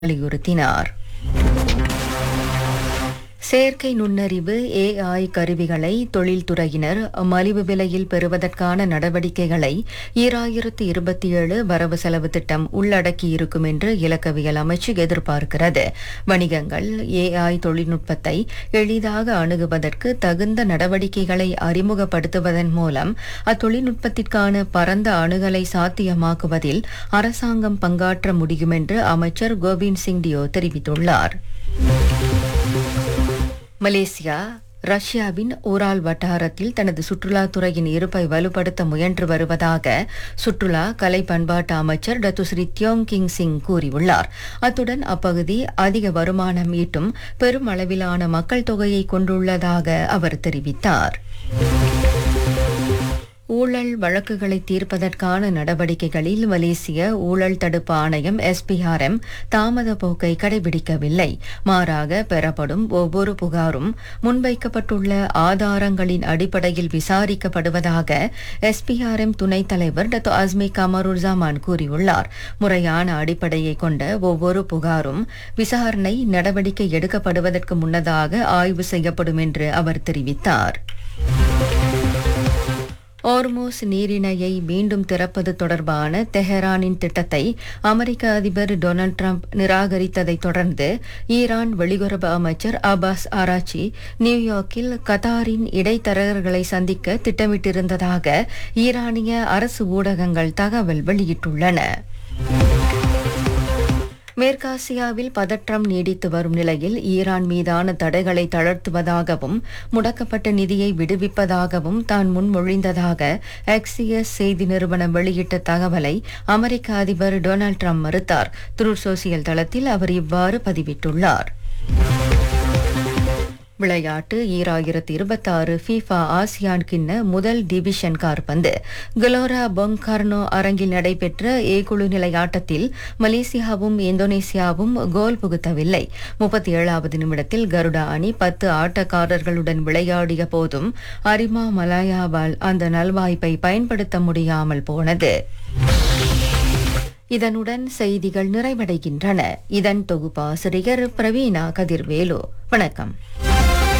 வலியுறுத்தினார் செயற்கை நுண்ணறிவு ஏஐ கருவிகளை தொழில்துறையினர் மலிவு விலையில் பெறுவதற்கான நடவடிக்கைகளை ஈராயிரத்து இருபத்தி ஏழு வரவு செலவு திட்டம் உள்ளடக்கியிருக்கும் என்று இலக்கவியல் அமைச்சு எதிர்பார்க்கிறது வணிகங்கள் ஏஐ தொழில்நுட்பத்தை எளிதாக அணுகுவதற்கு தகுந்த நடவடிக்கைகளை அறிமுகப்படுத்துவதன் மூலம் அத்தொழில்நுட்பத்திற்கான பரந்த அணுகலை சாத்தியமாக்குவதில் அரசாங்கம் பங்காற்ற முடியும் என்று அமைச்சர் கோவிந்த் சிங் டியோ தெரிவித்துள்ளார் மலேசியா ரஷ்யாவின் ஓரால் வட்டாரத்தில் தனது சுற்றுலாத்துறையின் இருப்பை வலுப்படுத்த முயன்று வருவதாக சுற்றுலா கலை பண்பாட்டு அமைச்சர் டத்துஸ்ரீ தியோங் கிங் சிங் கூறியுள்ளார் அத்துடன் அப்பகுதி அதிக வருமானம் ஈட்டும் பெரும் அளவிலான மக்கள் தொகையை கொண்டுள்ளதாக அவர் தெரிவித்தார் ஊழல் வழக்குகளை தீர்ப்பதற்கான நடவடிக்கைகளில் மலேசிய ஊழல் தடுப்பு ஆணையம் எஸ்பிஆர்எம் தாமத போக்கை கடைபிடிக்கவில்லை மாறாக பெறப்படும் ஒவ்வொரு புகாரும் முன்வைக்கப்பட்டுள்ள ஆதாரங்களின் அடிப்படையில் விசாரிக்கப்படுவதாக எஸ்பிஆர்எம் துணைத் தலைவர் டத்து அஸ்மி கமருர் ஜமான் கூறியுள்ளார் முறையான அடிப்படையை கொண்ட ஒவ்வொரு புகாரும் விசாரணை நடவடிக்கை எடுக்கப்படுவதற்கு முன்னதாக ஆய்வு செய்யப்படும் என்று அவர் தெரிவித்தார் ஓர்மோஸ் நீரிணையை மீண்டும் திறப்பது தொடர்பான தெஹரானின் திட்டத்தை அமெரிக்க அதிபர் டொனால்ட் ட்ரம்ப் நிராகரித்ததைத் தொடர்ந்து ஈரான் வெளியுறவு அமைச்சர் அபாஸ் ஆராச்சி நியூயார்க்கில் கத்தாரின் இடைத்தரகர்களை சந்திக்க திட்டமிட்டிருந்ததாக ஈரானிய அரசு ஊடகங்கள் தகவல் வெளியிட்டுள்ளன மேற்காசியாவில் பதற்றம் நீடித்து வரும் நிலையில் ஈரான் மீதான தடைகளை தளர்த்துவதாகவும் முடக்கப்பட்ட நிதியை விடுவிப்பதாகவும் தான் முன்மொழிந்ததாக எக்ஸியஸ் செய்தி நிறுவனம் வெளியிட்ட தகவலை அமெரிக்க அதிபர் டொனால்ட் ட்ரம்ப் மறுத்தார் த்ரூ சோசியல் தளத்தில் அவர் இவ்வாறு பதிவிட்டுள்ளார் விளையாட்டு ஈராயிரத்தி இருபத்தாறு ஃபீஃபா ஆசியான் கிண்ண முதல் டிவிஷன் கார்பந்து கலோரா பொங்கார்னோ அரங்கில் நடைபெற்ற ஏ குழு நிலை ஆட்டத்தில் மலேசியாவும் இந்தோனேசியாவும் கோல் புகுத்தவில்லை முப்பத்தி ஏழாவது நிமிடத்தில் கருடா அணி பத்து ஆட்டக்காரர்களுடன் விளையாடிய போதும் அரிமா மலாயாவால் அந்த நல்வாய்ப்பை பயன்படுத்த முடியாமல் போனது இதனுடன் செய்திகள் நிறைவடைகின்றன இதன் தொகுப்பாசிரியர் பிரவீணா கதிர்வேலு வணக்கம்